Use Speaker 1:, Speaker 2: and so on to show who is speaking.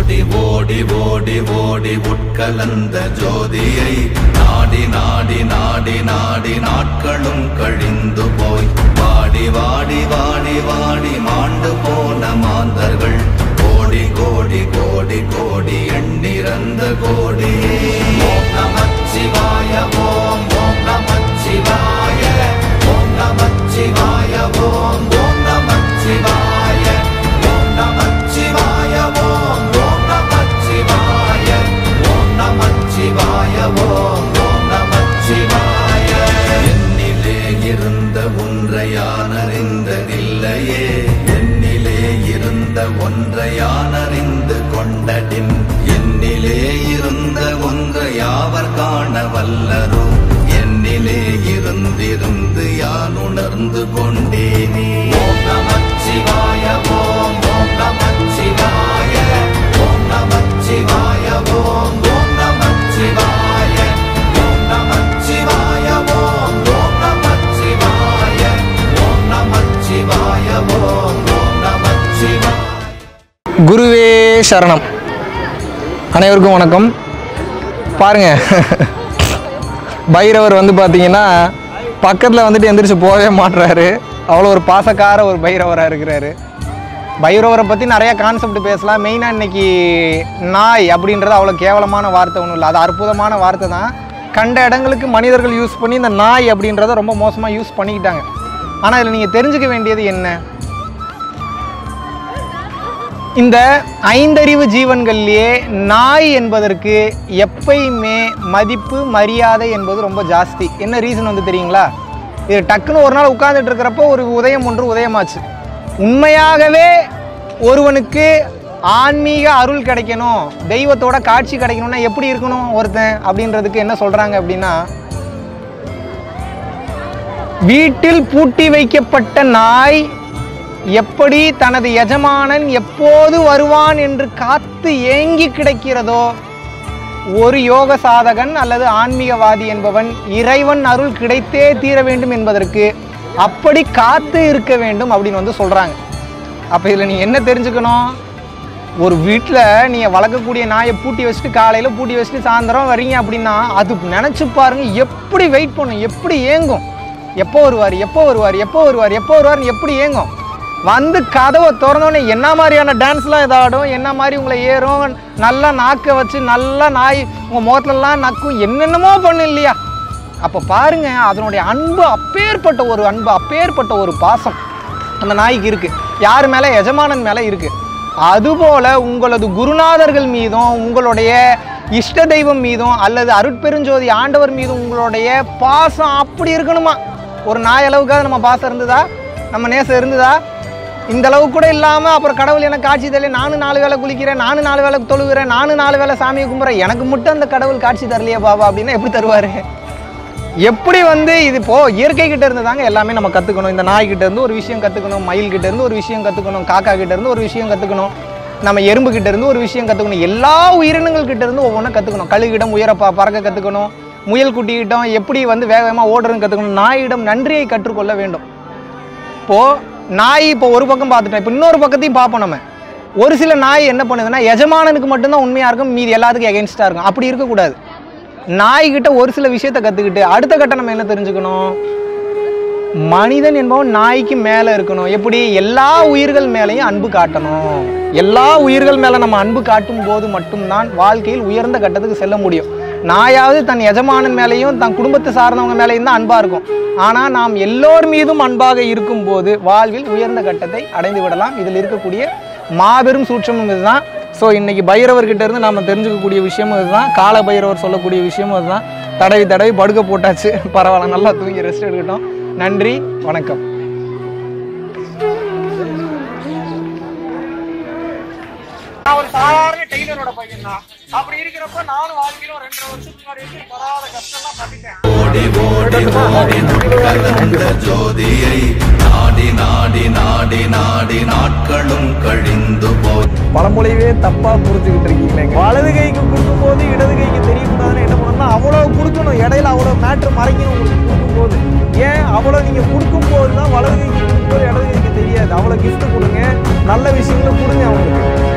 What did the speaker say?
Speaker 1: ஓடி ஓடி ஓடி ஓடி உட்கலந்த ஜோதியை நாடி நாடி நாடி நாடி நாட்களும் கழிந்து போய் வாடி வாடி வாடி வாடி மாண்டு போன மாந்தர்கள் கோடி கோடி கோடி கோடி எண்ணிறந்த கோடி ஓம் நமச்சிவாய ஓம் ஓம் நமச்சிவாய ஓம் நமச்சிவாய ஓம் ஓம் நமச்சிவாய ஓம் நமச்சிவாய ஓம் ஓம் நமச்சிவாய ஓம் நமச்சிவாய ஓம் ஓம் நமச்சிவாய என்னிலே இருந்த ஒன்றை யான் அறிந்ததில்லையே என்னிலே இருந்த ஒன்றை யான் அறிந்து கொண்டடின் என்னிலே இருந்த ஒன்றை யாவர் காண வல்லரோ என்னிலே இருந்திருந்து யான் உணர்ந்து கொண்டேனே ஓம் நமச்சிவாய ஓம் ஓம் நமச்சிவாய ஓம் நமச்சிவாய ஓம் ஓம் நமச்சிவாய ஓம் நமச்சிவாய ஓம் ஓம் நமச்சிவாய ஓம் நமச்சிவாய ஓம் ஓம் நமச்சிவாய
Speaker 2: குருவே சரணம் அனைவருக்கும் வணக்கம் பாருங்க பைரவர் வந்து பார்த்தீங்கன்னா பக்கத்தில் வந்துட்டு எந்திரிச்சு போகவே மாட்டுறாரு அவ்வளோ ஒரு பாசக்கார ஒரு பைரவராக இருக்கிறாரு பைரவரை பற்றி நிறைய கான்செப்ட் பேசலாம் மெயினாக இன்னைக்கு நாய் அப்படின்றது அவ்வளோ கேவலமான வார்த்தை ஒன்றும் இல்லை அது அற்புதமான வார்த்தை தான் கண்ட இடங்களுக்கு மனிதர்கள் யூஸ் பண்ணி இந்த நாய் அப்படின்றத ரொம்ப மோசமாக யூஸ் பண்ணிக்கிட்டாங்க ஆனால் இதில் நீங்கள் தெரிஞ்சுக்க வேண்டியது என்ன இந்த ஐந்தறிவு ஜீவன்கள்லேயே நாய் என்பதற்கு எப்பயுமே மதிப்பு மரியாதை என்பது ரொம்ப ஜாஸ்தி என்ன ரீசன் வந்து தெரியுங்களா இது டக்குன்னு ஒரு நாள் உட்கார்ந்துட்டு இருக்கிறப்போ ஒரு உதயம் ஒன்று உதயமாச்சு உண்மையாகவே ஒருவனுக்கு ஆன்மீக அருள் கிடைக்கணும் தெய்வத்தோட காட்சி கிடைக்கணும்னா எப்படி இருக்கணும் ஒருத்தன் அப்படின்றதுக்கு என்ன சொல்கிறாங்க அப்படின்னா வீட்டில் பூட்டி வைக்கப்பட்ட நாய் எப்படி தனது எஜமானன் எப்போது வருவான் என்று காத்து ஏங்கி கிடக்கிறதோ ஒரு யோக சாதகன் அல்லது ஆன்மீகவாதி என்பவன் இறைவன் அருள் கிடைத்தே தீர வேண்டும் என்பதற்கு அப்படி காத்து இருக்க வேண்டும் அப்படின்னு வந்து சொல்கிறாங்க அப்போ இதில் நீ என்ன தெரிஞ்சுக்கணும் ஒரு வீட்டில் நீங்கள் வளர்க்கக்கூடிய நாயை பூட்டி வச்சுட்டு காலையில் பூட்டி வச்சுட்டு சாயந்தரம் வரீங்க அப்படின்னா அது நினச்சி பாருங்க எப்படி வெயிட் பண்ணும் எப்படி ஏங்கும் எப்போ வருவார் எப்போ வருவார் எப்போ வருவார் எப்போ வருவார்னு எப்படி ஏங்கும் வந்து கதவை திறந்தோடனே என்ன மாதிரியான டான்ஸ்லாம் இதாடும் என்ன மாதிரி உங்களை ஏறும் நல்லா நாக்கை வச்சு நல்லா நாய் உங்கள் முகத்துலலாம் நக்கும் என்னென்னமோ பண்ணும் இல்லையா அப்போ பாருங்க அதனுடைய அன்பு அப்பேற்பட்ட ஒரு அன்பு அப்பேற்பட்ட ஒரு பாசம் அந்த நாய்க்கு இருக்கு யார் மேலே எஜமானன் மேலே இருக்கு அதுபோல உங்களது குருநாதர்கள் மீதும் உங்களுடைய இஷ்ட தெய்வம் மீதும் அல்லது அருட்பெருஞ்சோதி ஆண்டவர் மீதும் உங்களுடைய பாசம் அப்படி இருக்கணுமா ஒரு நாய் அளவுக்காவது நம்ம பாசம் இருந்ததா நம்ம நேசம் இருந்ததா இந்த அளவு கூட இல்லாமல் அப்புறம் கடவுள் எனக்கு காட்சி தரல நானும் நாலு வேளை குளிக்கிறேன் நானும் நாலு வேளை தொழுகிறேன் நானும் நாலு வேளை சாமியை கும்பிட்றேன் எனக்கு மட்டும் அந்த கடவுள் காட்சி தரலையே பாபா அப்படின்னா எப்படி தருவார் எப்படி வந்து இது இப்போ இயற்கை கிட்ட இருந்து தாங்க எல்லாமே நம்ம கற்றுக்கணும் இந்த நாய் கிட்ட இருந்து ஒரு விஷயம் கற்றுக்கணும் மயில் கிட்ட இருந்து ஒரு விஷயம் கற்றுக்கணும் காக்கா கிட்ட இருந்து ஒரு விஷயம் கற்றுக்கணும் நம்ம எறும்பு கிட்ட இருந்து ஒரு விஷயம் கற்றுக்கணும் எல்லா உயிரினங்கள் கிட்ட இருந்து ஒவ்வொன்றும் கற்றுக்கணும் கழுகிடம் உயரப்பா பறக்க கற்றுக்கணும் முயல் குட்டிகிட்டம் எப்படி வந்து வேக வேகமாக ஓடுறதுன்னு கற்றுக்கணும் நாயிடம் நன்றியை கற்றுக்கொள்ள வேண்டும் இப்போது நாய் இப்போ ஒரு பக்கம் பார்த்துட்டோம் இப்போ இன்னொரு பக்கத்தையும் பார்ப்போம் நம்ம ஒரு சில நாய் என்ன பண்ணுதுன்னா எஜமானனுக்கு மட்டும்தான் உண்மையாக இருக்கும் மீதி எல்லாத்துக்கும் எகென்ஸ்டாக இருக்கும் அப்படி இருக்கக்கூடாது நாய்கிட்ட ஒரு சில விஷயத்தை கற்றுக்கிட்டு அடுத்த கட்டம் நம்ம என்ன தெரிஞ்சுக்கணும் மனிதன் என்பவன் நாய்க்கு மேலே இருக்கணும் எப்படி எல்லா உயிர்கள் மேலேயும் அன்பு காட்டணும் எல்லா உயிர்கள் மேலே நம்ம அன்பு காட்டும் போது மட்டும்தான் வாழ்க்கையில் உயர்ந்த கட்டத்துக்கு செல்ல முடியும் நாயாவது தன் எஜமானன் மேலேயும் தன் குடும்பத்தை சார்ந்தவங்க மேலேயும் தான் அன்பாக இருக்கும் ஆனால் நாம் எல்லோர் மீதும் அன்பாக இருக்கும்போது வாழ்வில் உயர்ந்த கட்டத்தை அடைந்து விடலாம் இதில் இருக்கக்கூடிய மாபெரும் சூட்சமும் இதுதான் ஸோ இன்னைக்கு பைரவர்கிட்ட இருந்து நாம தெரிஞ்சுக்கக்கூடிய விஷயமும் இதுதான் கால பைரவர் சொல்லக்கூடிய விஷயமும் இதுதான் தடவி தடவி படுக்க போட்டாச்சு பரவாயில்ல நல்லா தூங்கி ரெஸ்ட் எடுக்கட்டும் நன்றி வணக்கம்
Speaker 3: நான் ஒரு சாதாரண டெய்லரோட பையன் தான் அப்படி இருக்கிறப்ப நானும் வாழ்க்கையில ஒரு ரெண்டரை வருஷத்துக்கு முன்னாடி வரைக்கும் படாத கஷ்டம்லாம் பட்டுட்டேன்
Speaker 1: ஓடி ஓடி ஓடி கலந்த ஜோதியை நாடி நாடி நாடி நாடி நாட்களும் கழிந்து போய்
Speaker 2: பழமொழியவே தப்பா புரிஞ்சுக்கிட்டு இருக்கீங்களே வலது கைக்கு கொடுக்கும்போது இடது கைக்கு தெரியக்கூடாதுன்னு என்ன பண்ணணும்னா அவ்வளோ கொடுக்கணும் இடையில அவ்வளோ மேட்ரு மறைக்கணும் உங்களுக்கு கொடுக்கும்போது ஏன் அவ்வளோ நீங்கள் கொடுக்கும்போது தான் வலது கைக்கு கொடுக்கும்போது இடது கைக்கு தெரியாது அவ்வளோ gift கொடுங்க நல்ல விஷயங்களும் கொடுங்க அவங்களுக்கு